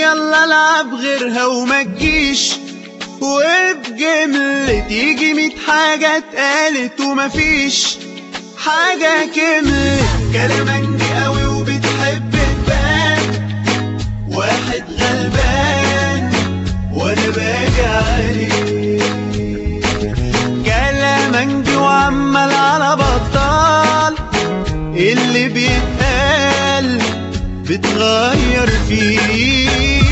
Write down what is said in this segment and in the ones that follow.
يلا العب غيرها وما تجيش وبجملة تيجي ميت حاجة اتقالت ومفيش حاجة كملت كلامنجي قوي وبتحب تبان واحد غلبان وانا باجي عليه كلامنجي وعمال على بطال اللي بيتقال بتغير فيه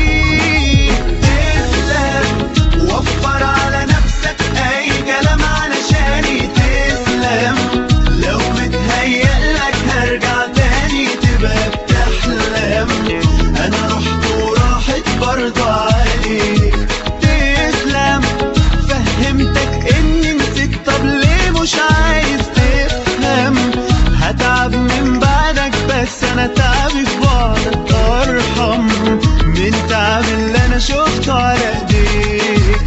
تسلم وفر على نفسك اي كلام علشان تسلم لو متهيألك هرجع تاني تبقى بتحلم انا رحت وراحت برضه عليك تسلم فهمتك اني نسيت طب ليه مش عايز تفهم هتعب من بعدك بس انا تعبي في بعدك ارحم من تعب اللي انا شفته على ايديك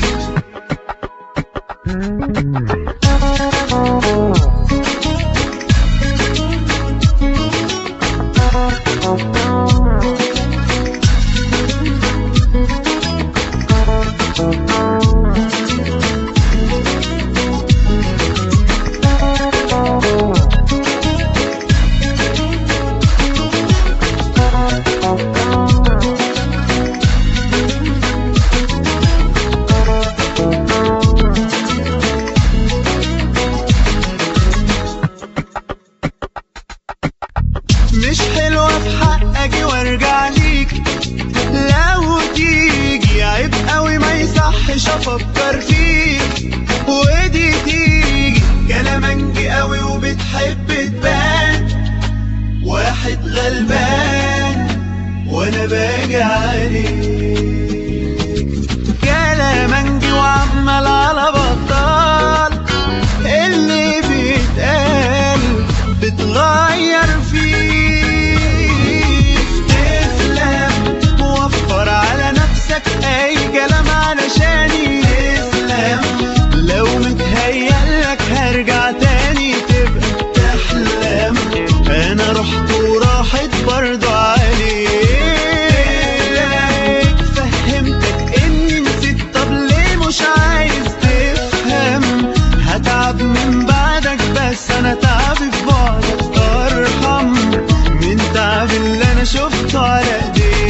مش حلوة في حق اجي وارجع ليك لو تيجي عيب قوي ما يصحش افكر فيك ودي تيجي كلامنجي قوي وبتحب تبان واحد غلبان وانا باجي عليك كلامنجي وعمال على بطال اللي بيتقال بتغير فيك تسلم وفر على نفسك اي كلام علشان يسلم لو متهيألك هرجع تاني تبقى تحلم انا رحت وراحت برضه عليك فهمتك اني نسيت طب ليه مش عايز تفهم هتعب من بعدك بس انا تعبي في بعدك ارحم من تعب اللي انا شفته على ايديك